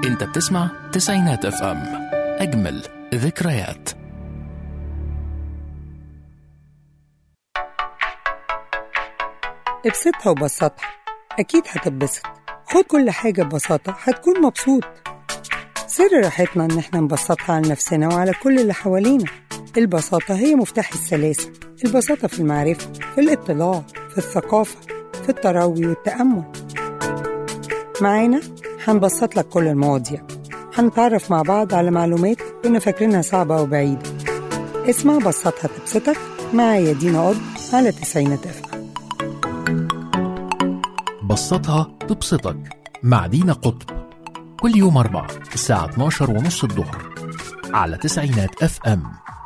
انت بتسمع تسعينات اف ام اجمل ذكريات ابسطها وبسطها أكيد هتتبسط خد كل حاجة ببساطة هتكون مبسوط سر راحتنا إن احنا نبسطها على نفسنا وعلى كل اللي حوالينا البساطة هي مفتاح السلاسة البساطة في المعرفة في الاطلاع في الثقافة في التروي والتأمل معانا هنبسط لك كل المواضيع هنتعرف مع بعض على معلومات كنا فاكرينها صعبة وبعيدة اسمع بسطها تبسطك معايا دينا قض على تسعينات أفهم بسطها تبسطك مع دينا قطب كل يوم أربعة الساعة 12 ونص الظهر على تسعينات اف ام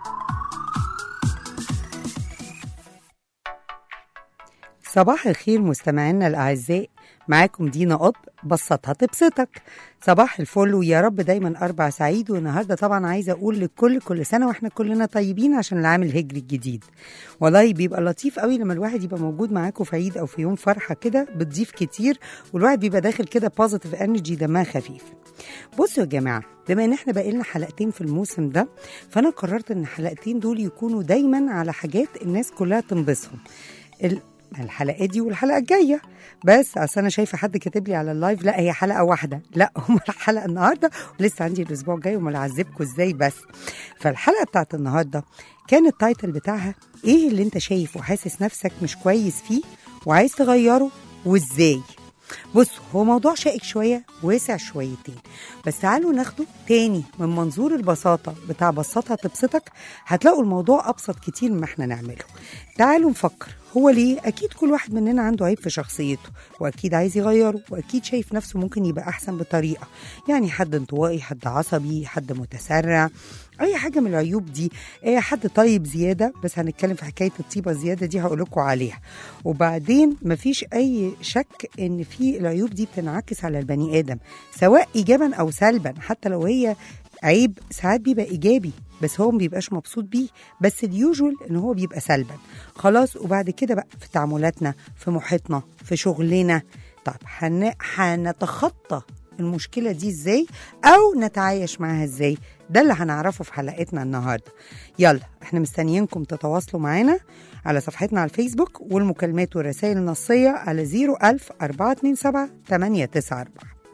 صباح الخير مستمعينا الأعزاء معاكم دينا قطب بسطها تبسطك صباح الفل ويا رب دايما أربع سعيد والنهاردة طبعا عايزة أقول للكل كل سنة وإحنا كلنا طيبين عشان العام الهجري الجديد والله بيبقى لطيف قوي لما الواحد يبقى موجود معاكم في عيد أو في يوم فرحة كده بتضيف كتير والواحد بيبقى داخل كده بوزيتيف انرجي دمها خفيف بصوا يا جماعة بما ان احنا بقى لنا حلقتين في الموسم ده فانا قررت ان الحلقتين دول يكونوا دايما على حاجات الناس كلها تنبسهم ال- الحلقه دي والحلقه الجايه بس اصل انا شايفه حد كاتب لي على اللايف لا هي حلقه واحده لا هم الحلقه النهارده ولسه عندي الاسبوع الجاي وما اعذبكم ازاي بس فالحلقه بتاعت النهارده كان التايتل بتاعها ايه اللي انت شايف وحاسس نفسك مش كويس فيه وعايز تغيره وازاي بصوا هو موضوع شائك شوية واسع شويتين بس تعالوا ناخده تاني من منظور البساطة بتاع بساطها تبسطك هتلاقوا الموضوع أبسط كتير مما احنا نعمله تعالوا نفكر هو ليه أكيد كل واحد مننا عنده عيب في شخصيته وأكيد عايز يغيره وأكيد شايف نفسه ممكن يبقى أحسن بطريقة يعني حد انطوائي حد عصبي حد متسرع اي حاجه من العيوب دي اي حد طيب زياده بس هنتكلم في حكايه الطيبه الزياده دي هقول لكم عليها وبعدين مفيش اي شك ان في العيوب دي بتنعكس على البني ادم سواء ايجابا او سلبا حتى لو هي عيب ساعات بيبقى ايجابي بس هو ما بيبقاش مبسوط بيه بس اليوجوال ان هو بيبقى سلبا خلاص وبعد كده بقى في تعاملاتنا في محيطنا في شغلنا طب هن- هنتخطى المشكله دي ازاي او نتعايش معاها ازاي ده اللي هنعرفه في حلقتنا النهارده يلا احنا مستنيينكم تتواصلوا معانا على صفحتنا على الفيسبوك والمكالمات والرسائل النصيه على 01000 427 894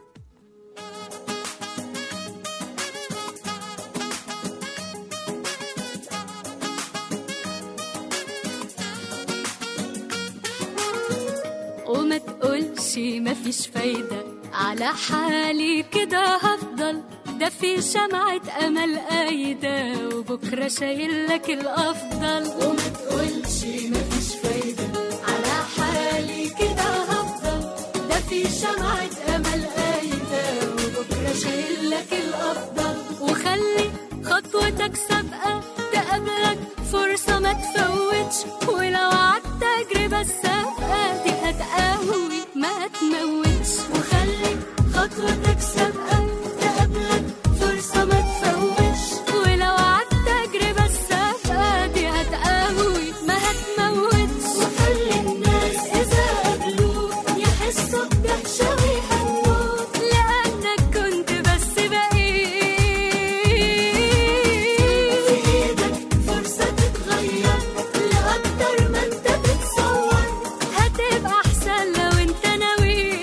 وما تقولش مفيش فايدة على حالي كده هفضل ده في شمعة أمل قايدة وبكرة شايل لك الأفضل وما تقولش مفيش فايدة على حالي كده هفضل ده في شمعة أمل قايدة وبكرة شايل لك الأفضل وخلي خطوتك سابقة تقابلك فرصة ما تفوتش ولو عدت تجربة السابقة دي هتقوي ما تموتش وخلي خطوتك سابقة تقابلك فرصة ما تفوتش ولو عدت تجربة السابقة دي هتقوي ما هتموتش وخلي الناس إذا قابلوك يحسوا بدهشة ويهنوك لأنك كنت بس بقيت في إيدك فرصة تتغير لأكتر ما أنت بتصور هتبقى أحسن لو أنت ناوي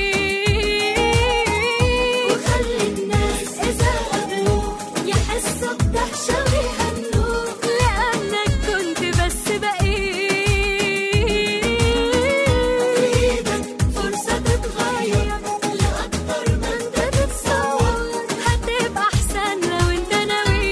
وخلي الناس إذا قابلوك يحسوا بدهشة ويهنوك لأنك كنت بس بقيت في إيدك فرصة تتغير لأكتر ما أنت بتصور هتبقى أحسن لو أنت ناوي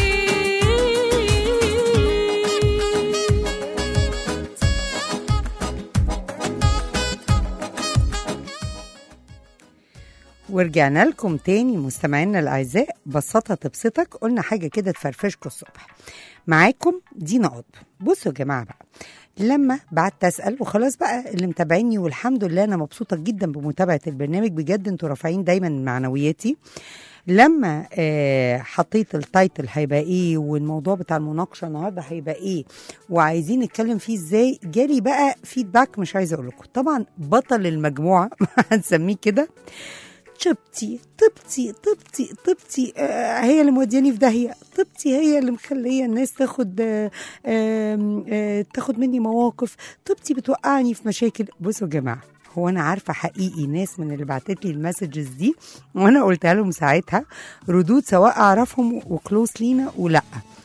ورجعنا لكم تاني مستمعينا الاعزاء بساطه تبسطك قلنا حاجه كده تفرفشكم الصبح معاكم دينا قطب بصوا يا جماعه بقى لما بعدت اسال وخلاص بقى اللي متابعيني والحمد لله انا مبسوطه جدا بمتابعه البرنامج بجد انتوا رافعين دايما من معنوياتي لما آه حطيت التايتل هيبقى ايه والموضوع بتاع المناقشه النهارده هيبقى ايه وعايزين نتكلم فيه ازاي جالي بقى فيدباك مش عايزه اقول لكم طبعا بطل المجموعه هنسميه كده شبتي طبتي طبتي طبتي آه هي اللي مودياني في داهيه طبتي هي اللي مخليه الناس تاخد آه آه آه تاخد مني مواقف طبتي بتوقعني في مشاكل بصوا يا جماعه هو انا عارفه حقيقي ناس من اللي بعتت لي المسجز دي وانا قلتها لهم ساعتها ردود سواء اعرفهم وكلوز لينا ولا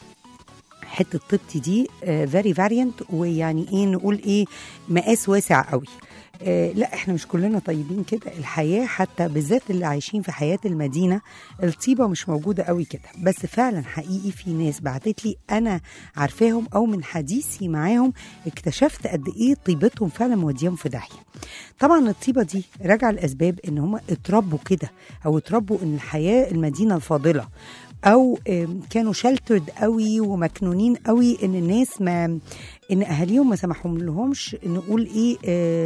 حته طبتي دي فيري فاريانت ويعني ايه نقول ايه مقاس واسع قوي آه لا احنا مش كلنا طيبين كده الحياه حتى بالذات اللي عايشين في حياه المدينه الطيبه مش موجوده قوي كده بس فعلا حقيقي في ناس بعتت لي انا عارفاهم او من حديثي معاهم اكتشفت قد ايه طيبتهم فعلا موديهم في داهيه طبعا الطيبه دي راجعه لاسباب ان هم اتربوا كده او اتربوا ان الحياه المدينه الفاضله او آم، كانوا شلترد قوي ومكنونين قوي ان الناس ما ان اهاليهم ما سمحهم لهمش نقول ايه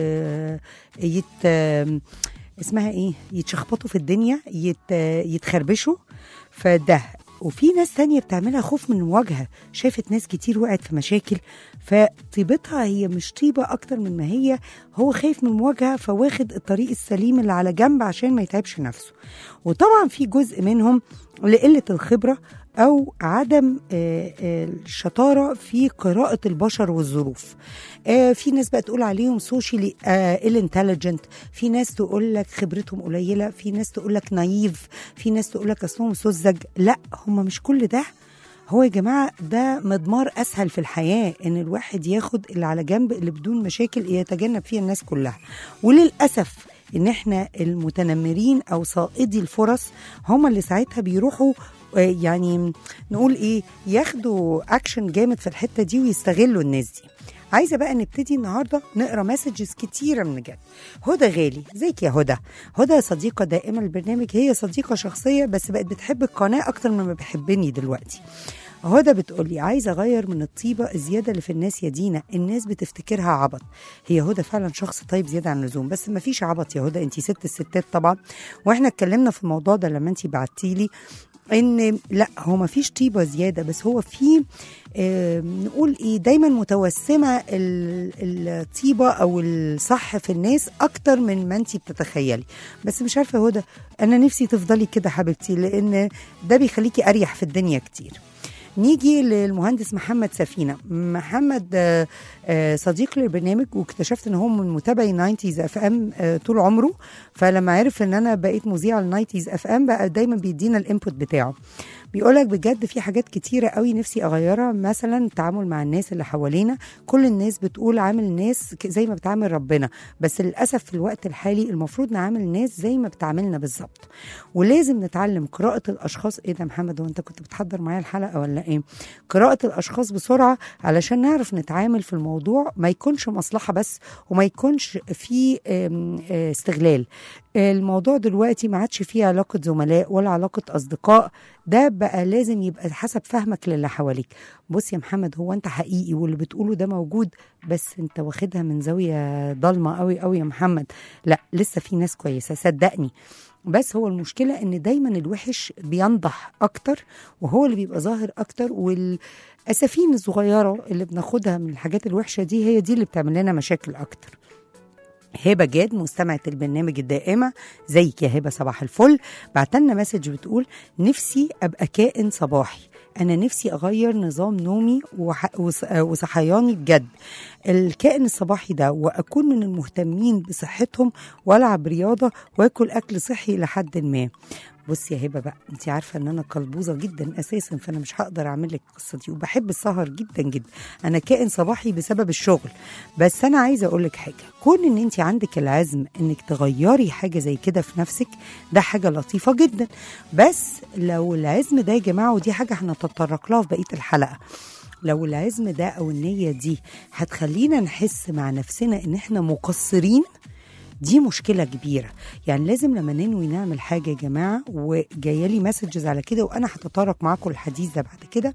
آه يت آم، اسمها ايه يتشخبطوا في الدنيا يت يتخربشوا فده وفي ناس تانية بتعملها خوف من المواجهة شافت ناس كتير وقعت في مشاكل فطيبتها هي مش طيبة أكتر من ما هي هو خايف من المواجهة فواخد الطريق السليم اللي على جنب عشان ما يتعبش نفسه وطبعا في جزء منهم لقلة الخبرة أو عدم آه، آه، الشطارة في قراءة البشر والظروف آه، في ناس بقى تقول عليهم سوشيالي انتليجنت في ناس تقول لك خبرتهم قليلة في ناس تقول لك نايف في ناس تقول لك أصلهم سذج لا هم مش كل ده هو يا جماعة ده مضمار أسهل في الحياة إن الواحد ياخد اللي على جنب اللي بدون مشاكل يتجنب فيها الناس كلها وللأسف إن إحنا المتنمرين أو صائدي الفرص هم اللي ساعتها بيروحوا آه، يعني نقول إيه ياخدوا أكشن جامد في الحتة دي ويستغلوا الناس دي عايزه بقى نبتدي النهارده نقرا مسجز كتيره من جد هدى غالي ازيك يا هدى هدى صديقه دائمه للبرنامج هي صديقه شخصيه بس بقت بتحب القناه اكتر مما بتحبني دلوقتي هدى بتقولي عايزه اغير من الطيبه الزياده اللي في الناس يا دينا الناس بتفتكرها عبط هي هدى فعلا شخص طيب زياده عن اللزوم بس ما فيش عبط يا هدى انت ست الستات طبعا واحنا اتكلمنا في الموضوع ده لما انت بعتيلي ان لا هو ما فيش طيبه زياده بس هو في آه نقول ايه دايما متوسمه ال- الطيبه او الصح في الناس اكتر من ما انت بتتخيلي بس مش عارفه يا هدى انا نفسي تفضلي كده حبيبتي لان ده بيخليكي اريح في الدنيا كتير نيجي للمهندس محمد سفينه محمد آه، آه، صديق للبرنامج واكتشفت ان هو من متابعي 90 اف ام طول عمره فلما عرف ان انا بقيت مذيعه ل 90 اف ام بقى دايما بيدينا الانبوت بتاعه بيقولك بجد في حاجات كتيرة قوي نفسي أغيرها مثلا التعامل مع الناس اللي حوالينا كل الناس بتقول عامل الناس ك- زي ما بتعامل ربنا بس للأسف في الوقت الحالي المفروض نعامل الناس زي ما بتعاملنا بالظبط ولازم نتعلم قراءة الأشخاص إيه ده محمد هو أنت كنت بتحضر معايا الحلقة ولا إيه قراءة الأشخاص بسرعة علشان نعرف نتعامل في الموضوع ما يكونش مصلحة بس وما يكونش فيه آم، آه، استغلال الموضوع دلوقتي ما عادش فيه علاقة زملاء ولا علاقة أصدقاء ده بقى لازم يبقى حسب فهمك للي حواليك بص يا محمد هو انت حقيقي واللي بتقوله ده موجود بس انت واخدها من زاوية ضلمة قوي قوي يا محمد لا لسه في ناس كويسة صدقني بس هو المشكلة ان دايما الوحش بينضح اكتر وهو اللي بيبقى ظاهر اكتر والاسفين الصغيرة اللي بناخدها من الحاجات الوحشة دي هي دي اللي بتعمل لنا مشاكل اكتر هبه جاد مستمعه البرنامج الدائمه زيك يا هبه صباح الفل بعتلنا مسج بتقول نفسي ابقى كائن صباحي انا نفسي اغير نظام نومي وح- وص- وصحياني بجد الكائن الصباحي ده واكون من المهتمين بصحتهم والعب رياضه واكل اكل صحي لحد ما بصي يا هبه بقى انت عارفه ان انا قلبوزه جدا اساسا فانا مش هقدر اعمل لك القصه دي وبحب السهر جدا جدا انا كائن صباحي بسبب الشغل بس انا عايزه اقول لك حاجه كون ان انت عندك العزم انك تغيري حاجه زي كده في نفسك ده حاجه لطيفه جدا بس لو العزم ده يا جماعه ودي حاجه هنتطرق لها في بقيه الحلقه لو العزم ده او النيه دي هتخلينا نحس مع نفسنا ان احنا مقصرين دي مشكله كبيره يعني لازم لما ننوي نعمل حاجه يا جماعه وجايه لي مسجز على كده وانا هتطرق معاكم الحديث ده بعد كده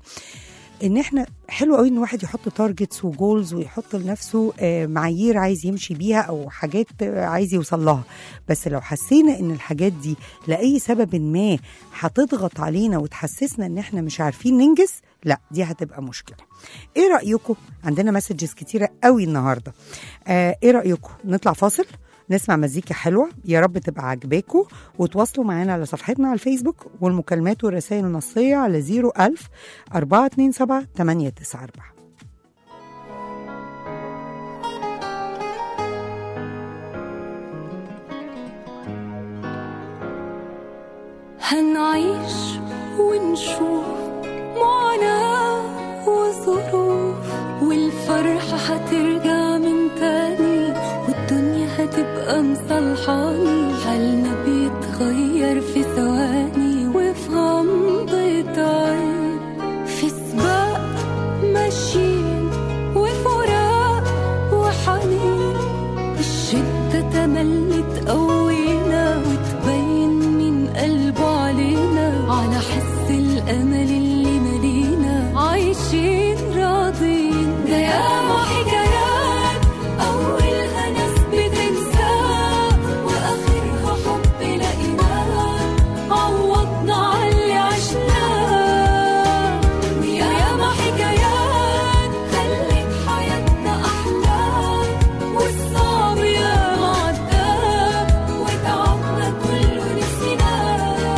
ان احنا حلو قوي ان الواحد يحط تارجتس وجولز ويحط لنفسه آه، معايير عايز يمشي بيها او حاجات آه، عايز يوصل لها بس لو حسينا ان الحاجات دي لاي سبب ما هتضغط علينا وتحسسنا ان احنا مش عارفين ننجز لا دي هتبقى مشكله ايه رايكم عندنا مسجز كتيره قوي النهارده آه ايه رايكم نطلع فاصل نسمع مزيكا حلوه يا رب تبقى عجباكم وتواصلوا معانا على صفحتنا على الفيسبوك والمكالمات والرسائل النصيه على 01000 427 894 هنعيش ونشوف معاناة وظروف والفرحة هترجع من تاني والدنيا هتبقى مصلحاني حالنا بيتغير في ثواني وفي غمضة عين في سباق ماشيين وفراق وحنين الشدة تملي تقوينا وتبين من قلبه علينا على حس الأمل اللي ملينا عايشين راضين ده ياما حكايات أولها ناس بتنساه وآخرها حب لقيناه عوضنا عاللي عشناه وياما حكايات خلت حياتنا أحلى والصعب ياما عداه وتعبنا كله نسيناه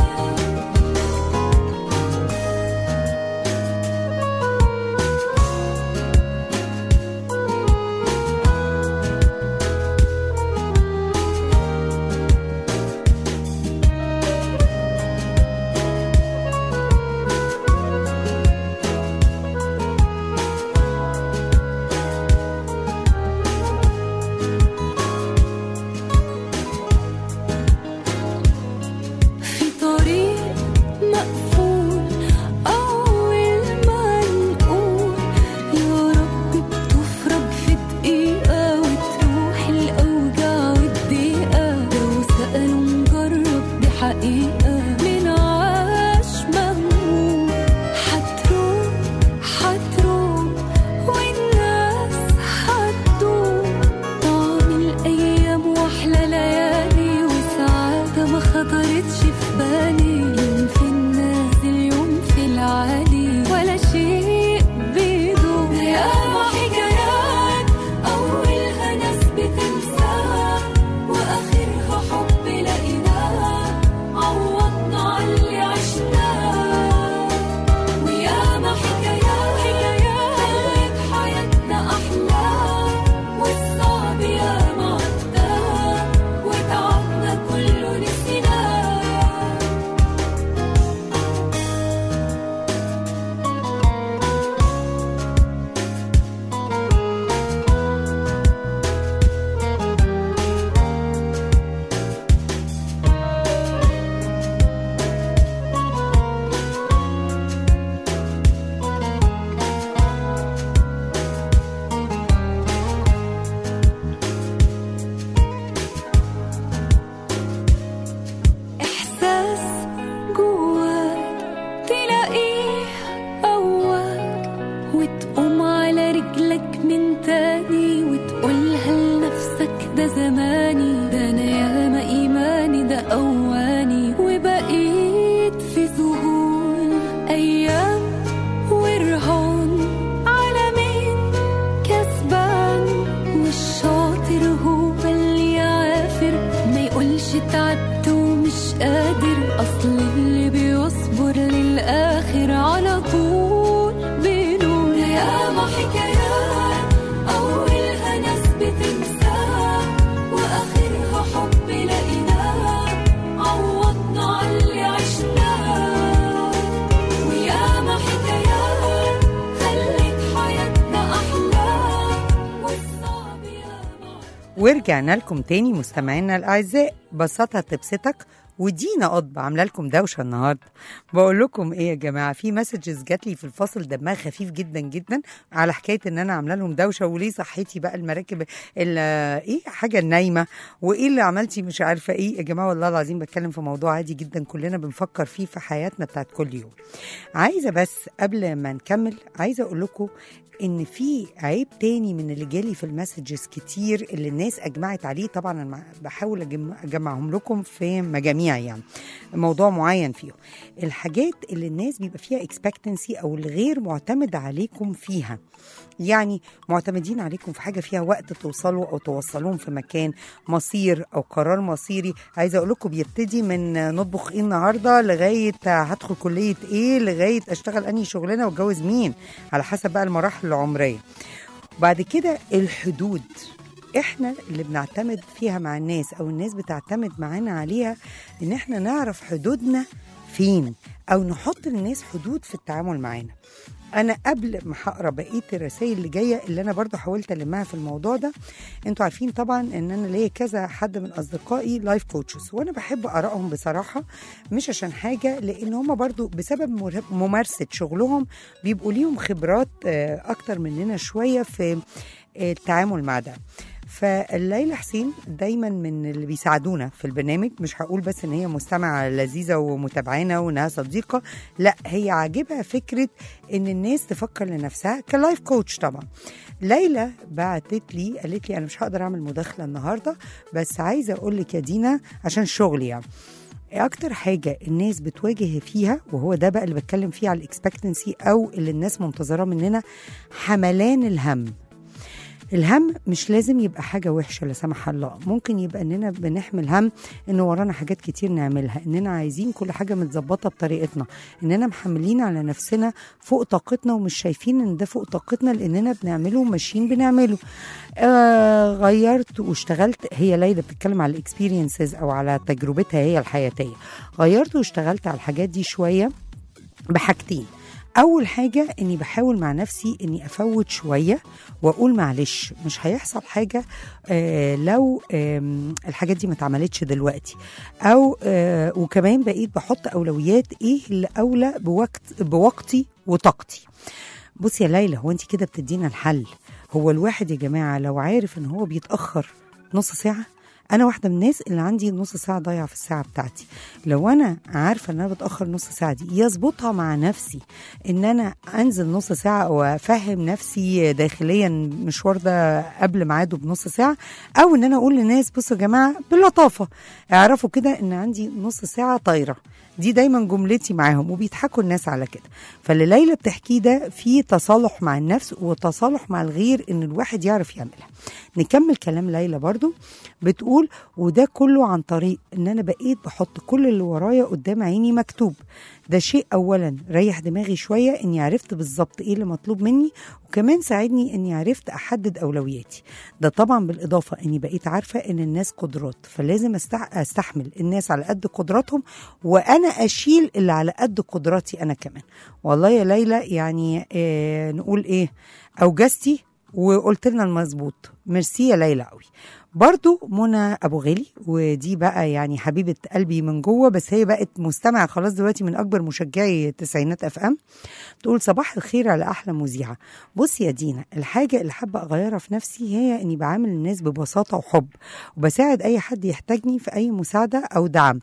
في طريق مقفول أول ما نقول يا رب بتفرج في دقيقة وتروح الأوجاع والضيقة لو سألوا نجرب دي حقيقة من عاش مهموم هتروح هتروح والناس هتدوم طعم الأيام وأحلى ليالي وسعادة ما خطرتش في بالي يوم في النازل يوم في العالي ولا شيء بيدوم ياما حكايات أولها ناس بتنساها وآخرها حب لقيناها عوضنا عاللي عشناه وياما حكايات خلت حياتنا أحلى والصعب ياما عداه وتعبنا كله نسيناه إحساس جواك تلاقيه قواك وتقوم على رجلك من تاني وتقولها لنفسك ده زماني ده أنا ياما إيماني ده أواني وبقيت في ذهول أيام ورهان على مين كسبان والشاطر هو اللي يعافر ما يقولش تعبت ومش قادر اصل اللي بيصبر للاخر على طول بينول ياما حكايات اولها ناس بتنساها واخرها حب لقيناها عوضنا عاللي عشناه وياما حكايات خلت حياتنا احلى والصعب ياما ورجعنا لكم تاني مستمعينا الاعزاء بساطه تبسطك ودينا قطب عامله لكم دوشه النهارده بقول لكم ايه يا جماعه في مسجز جات لي في الفصل دمها خفيف جدا جدا على حكايه ان انا عامله لهم دوشه وليه صحتي بقى المراكب ال- ايه حاجه النايمه وايه اللي عملتي مش عارفه ايه يا جماعه والله العظيم بتكلم في موضوع عادي جدا كلنا بنفكر فيه في حياتنا بتاعت كل يوم عايزه بس قبل ما نكمل عايزه اقول لكم ان في عيب تاني من اللي جالي في المسجز كتير اللي الناس اجمعت عليه طبعا انا بحاول أجم- اجمعهم لكم في مجاميع يعني موضوع معين فيهم الحاجات اللي الناس بيبقى فيها اكسبكتنسي او الغير معتمد عليكم فيها يعني معتمدين عليكم في حاجه فيها وقت توصلوا او توصلوهم في مكان مصير او قرار مصيري عايزه اقول لكم بيبتدي من نطبخ ايه النهارده لغايه هدخل كليه ايه لغايه اشتغل انهي شغلانه واتجوز مين على حسب بقى المراحل العمريه وبعد كده الحدود احنا اللي بنعتمد فيها مع الناس او الناس بتعتمد معانا عليها ان احنا نعرف حدودنا فين او نحط للناس حدود في التعامل معانا انا قبل ما هقرا بقيه الرسائل اللي جايه اللي انا برضو حاولت المها في الموضوع ده انتوا عارفين طبعا ان انا ليا كذا حد من اصدقائي لايف كوتشز وانا بحب ارائهم بصراحه مش عشان حاجه لان هم برضو بسبب مر- ممارسه شغلهم بيبقوا ليهم خبرات آه، اكتر مننا شويه في آه، التعامل مع ده فالليلى حسين دايما من اللي بيساعدونا في البرنامج مش هقول بس ان هي مستمعه لذيذه ومتابعانا وانها صديقه لا هي عاجبها فكره ان الناس تفكر لنفسها كلايف كوتش طبعا ليلى بعتت لي قالت لي انا مش هقدر اعمل مداخله النهارده بس عايزه اقول لك يا دينا عشان شغلي يعني اكتر حاجه الناس بتواجه فيها وهو ده بقى اللي بتكلم فيه على الاكسبكتنسي او اللي الناس منتظراه مننا حملان الهم الهم مش لازم يبقى حاجة وحشة لا سمح الله ممكن يبقى اننا بنحمل هم ان ورانا حاجات كتير نعملها اننا عايزين كل حاجة متظبطة بطريقتنا اننا محملين على نفسنا فوق طاقتنا ومش شايفين ان ده فوق طاقتنا لاننا بنعمله وماشيين بنعمله آه غيرت واشتغلت هي ليلى بتتكلم على الاكسبيرينسز او على تجربتها هي الحياتية غيرت واشتغلت على الحاجات دي شوية بحاجتين اول حاجه اني بحاول مع نفسي اني افوت شويه واقول معلش مش هيحصل حاجه آه لو آم، الحاجات دي ما اتعملتش دلوقتي او آه وكمان بقيت بحط اولويات ايه اللي اولى بوقت بوقتي وطاقتي بصي يا ليلى هو انت كده بتدينا الحل هو الواحد يا جماعه لو عارف ان هو بيتاخر نص ساعه انا واحده من الناس اللي عندي نص ساعه ضايعه في الساعه بتاعتي لو انا عارفه ان انا بتاخر نص ساعه دي يظبطها مع نفسي ان انا انزل نص ساعه وافهم نفسي داخليا المشوار ده قبل ميعاده بنص ساعه او ان انا اقول للناس بصوا يا جماعه باللطافه اعرفوا كده ان عندي نص ساعه طايره دي دايما جملتي معاهم وبيضحكوا الناس على كده فاللي ليلى بتحكيه ده في تصالح مع النفس وتصالح مع الغير ان الواحد يعرف يعملها نكمل كلام ليلى برضو بتقول وده كله عن طريق ان انا بقيت بحط كل اللي ورايا قدام عيني مكتوب ده شيء اولا ريح دماغي شويه اني عرفت بالظبط ايه اللي مطلوب مني وكمان ساعدني اني عرفت احدد اولوياتي ده طبعا بالاضافه اني بقيت عارفه ان الناس قدرات فلازم أستح- استحمل الناس على قد قدراتهم وانا اشيل اللي على قد قدراتي انا كمان والله يا ليلى يعني آه نقول ايه اوجزتي وقلت لنا المظبوط ميرسي يا ليلى قوي برضو منى ابو غالي ودي بقى يعني حبيبه قلبي من جوه بس هي بقت مستمعه خلاص دلوقتي من اكبر مشجعي التسعينات اف ام تقول صباح الخير على احلى مذيعه بصي يا دينا الحاجه اللي حابه اغيرها في نفسي هي اني بعامل الناس ببساطه وحب وبساعد اي حد يحتاجني في اي مساعده او دعم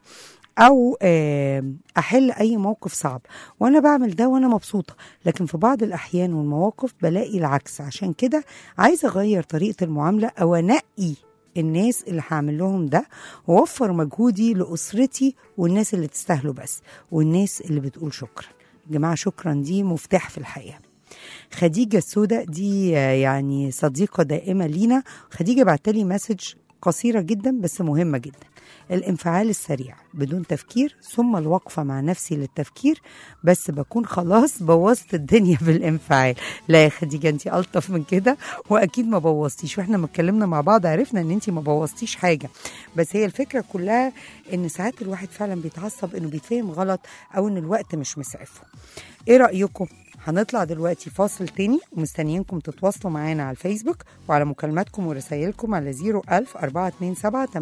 او آه، احل اي موقف صعب وانا بعمل ده وانا مبسوطه لكن في بعض الاحيان والمواقف بلاقي العكس عشان كده عايزه اغير طريقه المعامله او انقي الناس اللي هعمل لهم ده واوفر مجهودي لاسرتي والناس اللي تستاهلوا بس والناس اللي بتقول شكرا يا جماعه شكرا دي مفتاح في الحياه خديجه السوداء دي آه، يعني صديقه دائمه لينا خديجه بعتلي مسج قصيره جدا بس مهمه جدا الانفعال السريع بدون تفكير ثم الوقفة مع نفسي للتفكير بس بكون خلاص بوظت الدنيا بالانفعال لا يا خديجة انت ألطف من كده وأكيد ما بوظتيش واحنا ما اتكلمنا مع بعض عرفنا ان انت ما بوظتيش حاجة بس هي الفكرة كلها ان ساعات الواحد فعلا بيتعصب انه بيتفهم غلط او ان الوقت مش مسعفه ايه رأيكم هنطلع دلوقتي فاصل تاني ومستنيينكم تتواصلوا معانا على الفيسبوك وعلى مكالماتكم ورسايلكم على 01000 427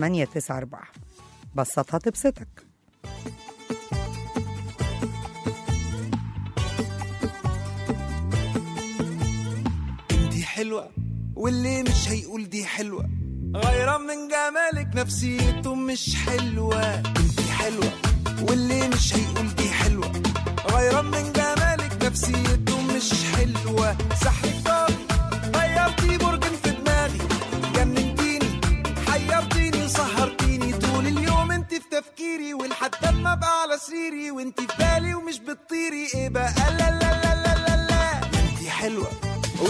894 بسطها تبسطك دي حلوة واللي مش هيقول دي حلوة غيرا من جمالك نفسيته مش حلوة انتي حلوة واللي مش هيقول دي حلوة غيرا من جمالك نفسيته مش حلوة سحرك طاغي غيرتي برجن في دماغي جننتيني حيرتيني وسهرتيني طول اليوم انت في تفكيري ولحد ما ابقى على سريري وانت في بالي ومش بتطيري ايه بقى لا لا لا لا لا لا انتي حلوة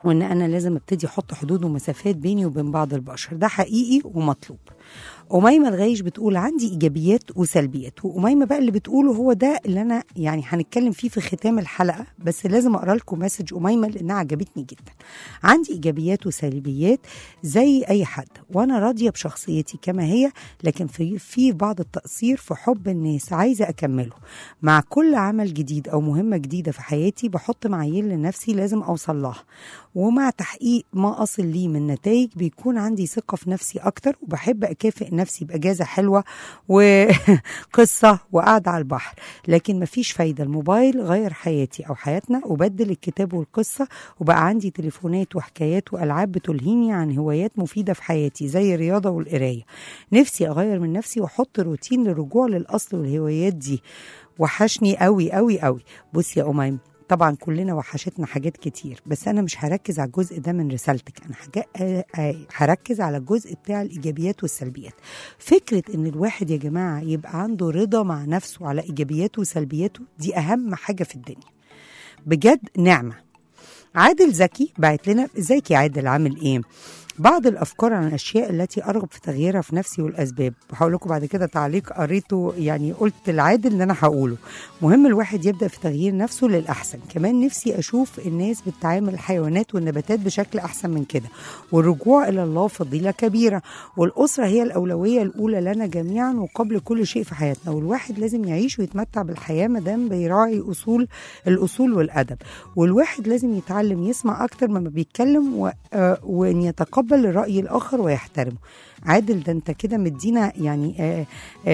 وان انا لازم ابتدي احط حدود ومسافات بيني وبين بعض البشر ده حقيقي ومطلوب أميمة الغيش بتقول عندي إيجابيات وسلبيات وأميمة بقى اللي بتقوله هو ده اللي أنا يعني هنتكلم فيه في ختام الحلقة بس لازم أقرأ لكم مسج أميمة لأنها عجبتني جدا عندي إيجابيات وسلبيات زي أي حد وأنا راضية بشخصيتي كما هي لكن في في بعض التقصير في حب الناس عايزة أكمله مع كل عمل جديد أو مهمة جديدة في حياتي بحط معايير لنفسي لازم أوصل لها ومع تحقيق ما أصل ليه من نتائج بيكون عندي ثقة في نفسي أكتر وبحب أكافئ نفسي بأجازة حلوة وقصة وقعدة على البحر لكن مفيش فايدة الموبايل غير حياتي أو حياتنا وبدل الكتاب والقصة وبقى عندي تليفونات وحكايات وألعاب بتلهيني عن هوايات مفيدة في حياتي زي الرياضة والقراية نفسي أغير من نفسي وأحط روتين للرجوع للأصل والهوايات دي وحشني قوي قوي قوي بصي يا أميم طبعا كلنا وحشتنا حاجات كتير بس انا مش هركز على الجزء ده من رسالتك انا حاجة آه، آه، هركز على الجزء بتاع الايجابيات والسلبيات فكره ان الواحد يا جماعه يبقى عنده رضا مع نفسه على ايجابياته وسلبياته دي اهم حاجه في الدنيا بجد نعمه عادل زكي بعت لنا ازيك يا عادل عامل ايه بعض الافكار عن الاشياء التي ارغب في تغييرها في نفسي والاسباب هقول لكم بعد كده تعليق قريته يعني قلت العادل اللي انا هقوله مهم الواحد يبدا في تغيير نفسه للاحسن كمان نفسي اشوف الناس بتعامل الحيوانات والنباتات بشكل احسن من كده والرجوع الى الله فضيله كبيره والاسره هي الاولويه الاولى لنا جميعا وقبل كل شيء في حياتنا والواحد لازم يعيش ويتمتع بالحياه ما دام بيراعي اصول الاصول والادب والواحد لازم يتعلم يسمع اكتر مما بيتكلم و... آه، وان يتقبل الراي الاخر ويحترمه عادل ده انت كده مدينا يعني آه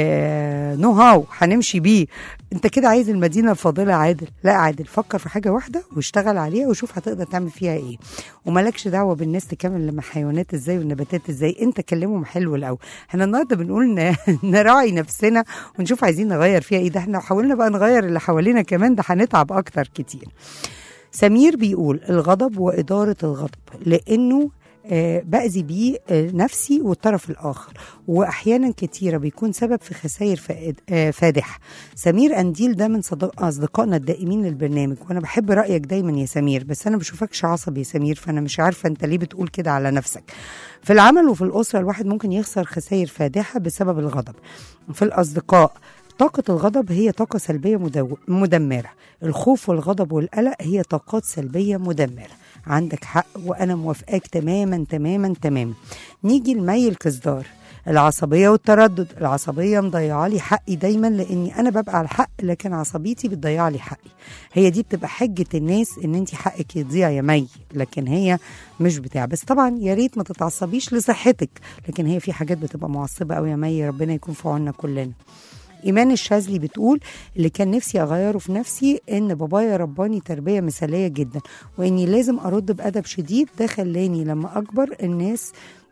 آه نو هاو هنمشي بيه انت كده عايز المدينه الفاضله يا عادل لا عادل فكر في حاجه واحده واشتغل عليها وشوف هتقدر تعمل فيها ايه ومالكش دعوه بالناس تكمل لما الحيوانات ازاي والنباتات ازاي انت كلمهم حلو الاول احنا النهارده بنقول ن- نراعي نفسنا ونشوف عايزين نغير فيها ايه ده احنا لو حاولنا بقى نغير اللي حوالينا كمان ده هنتعب اكتر كتير سمير بيقول الغضب وإدارة الغضب لأنه آه، بأذي بيه آه، نفسي والطرف الآخر وأحيانا كتيرة بيكون سبب في خسائر فائد- آه، فادحة سمير أنديل ده من صدق أصدقائنا الدائمين للبرنامج وأنا بحب رأيك دايما يا سمير بس أنا بشوفكش عصبي يا سمير فأنا مش عارفة أنت ليه بتقول كده على نفسك في العمل وفي الأسرة الواحد ممكن يخسر خسائر فادحة بسبب الغضب في الأصدقاء طاقة الغضب هي طاقة سلبية مدو- مدمرة الخوف والغضب والقلق هي طاقات سلبية مدمرة عندك حق وأنا موافقاك تماما تماما تماما نيجي لمي الكزدار العصبية والتردد العصبية مضيعة لي حقي دايما لأني أنا ببقى على الحق لكن عصبيتي بتضيع لي حقي هي دي بتبقى حجة الناس إن أنت حقك يضيع يا مي لكن هي مش بتاع بس طبعا يا ريت ما تتعصبيش لصحتك لكن هي في حاجات بتبقى معصبة أوي يا مي ربنا يكون في عوننا كلنا ايمان الشاذلي بتقول اللي كان نفسي اغيره في نفسي ان بابايا رباني تربيه مثاليه جدا واني لازم ارد بادب شديد ده خلاني لما اكبر الناس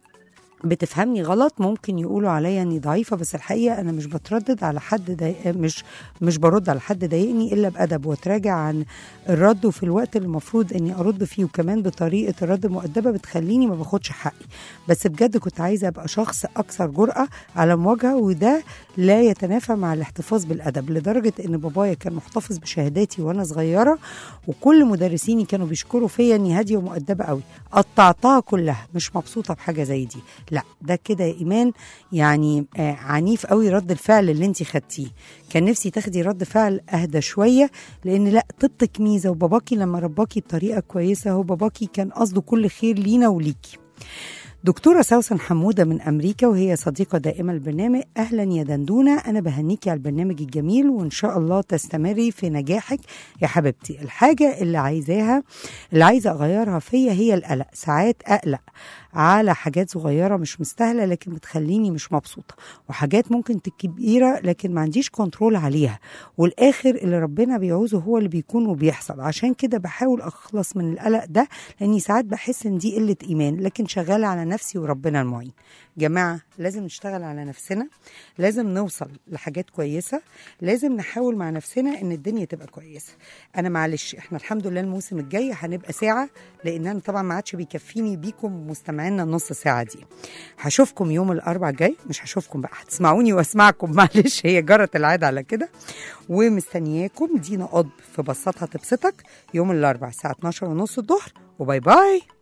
بتفهمني غلط ممكن يقولوا عليا اني ضعيفه بس الحقيقه انا مش بتردد على حد ضايق مش مش برد على حد ضايقني الا بادب واتراجع عن الرد وفي الوقت اللي المفروض اني ارد فيه وكمان بطريقه الرد المؤدبه بتخليني ما باخدش حقي بس بجد كنت عايزه ابقى شخص اكثر جرأه على مواجهه وده لا يتنافى مع الاحتفاظ بالادب لدرجه ان بابايا كان محتفظ بشهاداتي وانا صغيره وكل مدرسيني كانوا بيشكروا فيا اني هاديه ومؤدبه قوي قطعتها كلها مش مبسوطه بحاجه زي دي لا ده كده يا ايمان يعني آه عنيف قوي رد الفعل اللي انت خدتيه كان نفسي تاخدي رد فعل اهدى شويه لان لا طبتك ميزه وباباكي لما رباكي بطريقه كويسه هو باباكي كان قصده كل خير لينا وليكي دكتورة سوسن حمودة من أمريكا وهي صديقة دائمة البرنامج أهلا يا دندونة أنا بهنيكي على البرنامج الجميل وإن شاء الله تستمري في نجاحك يا حبيبتي الحاجة اللي عايزاها اللي عايزة أغيرها فيا هي القلق ساعات أقلق على حاجات صغيرة مش مستاهلة لكن بتخليني مش مبسوطة وحاجات ممكن تبقى كبيرة لكن ما عنديش كنترول عليها والآخر اللي ربنا بيعوزه هو اللي بيكون وبيحصل عشان كده بحاول أخلص من القلق ده لأني ساعات بحس إن دي قلة إيمان لكن شغالة على نفسي وربنا المعين جماعة لازم نشتغل على نفسنا لازم نوصل لحاجات كويسة لازم نحاول مع نفسنا ان الدنيا تبقى كويسة انا معلش احنا الحمد لله الموسم الجاي هنبقى ساعة لان انا طبعا ما عادش بيكفيني بيكم مستمعينا النص ساعة دي هشوفكم يوم الاربع الجاي مش هشوفكم بقى هتسمعوني واسمعكم معلش هي جرت العادة على كده ومستنياكم دينا قطب في بساطها تبسطك يوم الاربع الساعة 12 ونص الظهر وباي باي